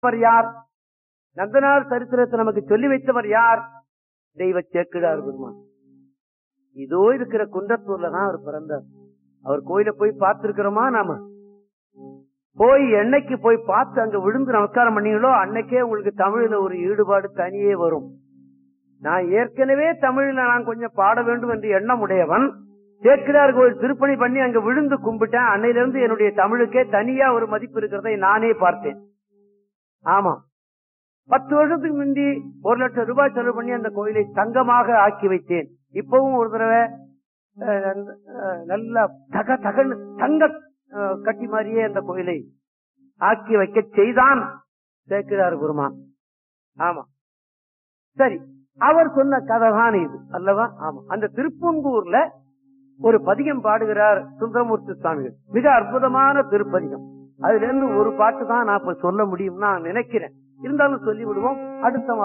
அவர் யார் நந்தனார் சரித்திரத்தை நமக்கு சொல்லி வைத்தவர் யார் தெய்வ சேக்கிழார் பெருமான் இதோ இருக்கிற குன்றத்தூர்ல தான் அவர் பிறந்தார் அவர் கோயில போய் பார்த்திருக்கிறோமா நாம போய் என்னைக்கு போய் பார்த்து அங்க விழுந்து நமஸ்காரம் பண்ணீங்களோ அன்னைக்கே உங்களுக்கு தமிழ்ல ஒரு ஈடுபாடு தனியே வரும் நான் ஏற்கனவே தமிழ்ல நான் கொஞ்சம் பாட வேண்டும் என்று எண்ணம் உடையவன் சேக்கிரார் கோயில் திருப்பணி பண்ணி அங்க விழுந்து கும்பிட்டேன் அன்னையில இருந்து என்னுடைய தமிழுக்கே தனியா ஒரு மதிப்பு இருக்கிறதை நானே பார்த்தேன் ஆமா பத்து வருஷத்துக்கு முந்தி ஒரு லட்சம் ரூபாய் செலவு பண்ணி அந்த கோயிலை தங்கமாக ஆக்கி வைத்தேன் இப்பவும் ஒரு தடவை அஹ், அஹ், நல்லா தக தகன்னு தங்க அஹ், கட்டி மாதிரியே அந்த கோயிலை ஆக்கி வைக்க செய்தான் சேக்கிரார் குருமான் ஆமா சரி அவர் சொன்ன கதை தான் இது அல்லவா ஆமா அந்த திருப்பூங்கூர்ல ஒரு பதிகம் பாடுகிறார் சுந்தரமூர்த்தி சுவாமிகள் மிக அற்புதமான திருப்பதிகம் அதுல இருந்து ஒரு பாட்டு தான் நான் இப்ப சொல்ல முடியும்னு நான் நினைக்கிறேன் இருந்தாலும் சொல்லி விடுவோம் அடுத்த